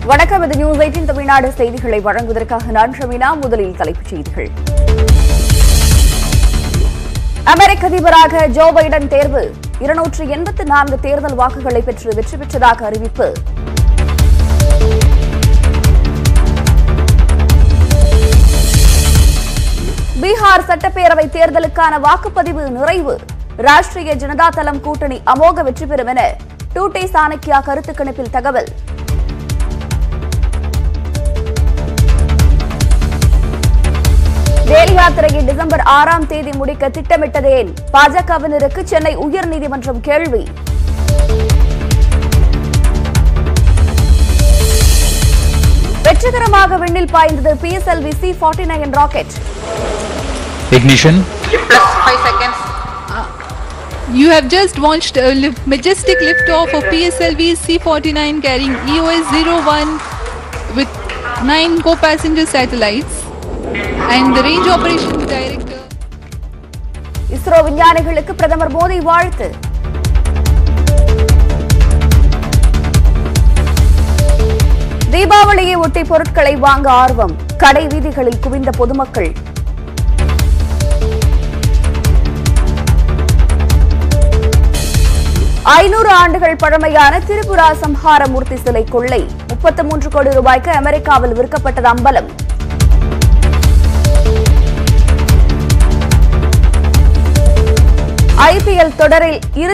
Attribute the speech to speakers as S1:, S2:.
S1: வணக்கம் இது news eighteen Tamil Nadu செய்திகளை வழங்குவதற்காக நான் ஷமீனா முதலில் தலைப்புச் செய்திகள் அமெரிக்க அதிபராக ஜோ பைடன் தேர்வு இருநூற்று எண்பத்தி நான்கு தேர்தல் வாக்குகளை பெற்று வெற்றி பெற்றதாக அறிவிப்பு பீகார் சட்டப்பேரவை தேர்தலுக்கான வாக்குப்பதிவு நிறைவு ராஷ்டிரிய ஜனதா தளம் கூட்டணி அமோக வெற்றி பெறும் என டூடே சாணக்கியா கருத்து கணிப்பில் தகவல் வேல் யாத்திரையை டிசம்பர் ஆறாம் தேதி முடிக்க திட்டமிட்டதேன் பாஜகவினருக்கு சென்னை உயர்நீதிமன்றம் கேள்வி வெற்றிகரமாக விண்ணில் பாய்ந்தது PSLV C forty nine rocket
S2: Ignition.
S3: plus 5 seconds.
S4: You have just launched a li- majestic liftoff of PSLV C-49 carrying EOS-01 with nine co-passenger satellites and the range operations director
S1: ISRO விஞ்ஞானிகளுக்கு பிரதமர் மோடி வாழ்த்து தீபாவளியை ஒட்டி பொருட்களை வாங்க ஆர்வம் கடை வீதிகளில் குவிந்த பொதுமக்கள் ஐநூறு ஆண்டுகள் பழமையான திரிபுரா சம்ஹாரமூர்த்தி சிலை கொள்ளை முப்பத்தி மூன்று கோடி ரூபாய்க்கு அமெரிக்காவில் விற்கப்பட்டது அம்பலம் ஐபிஎல் தொடரில் இரு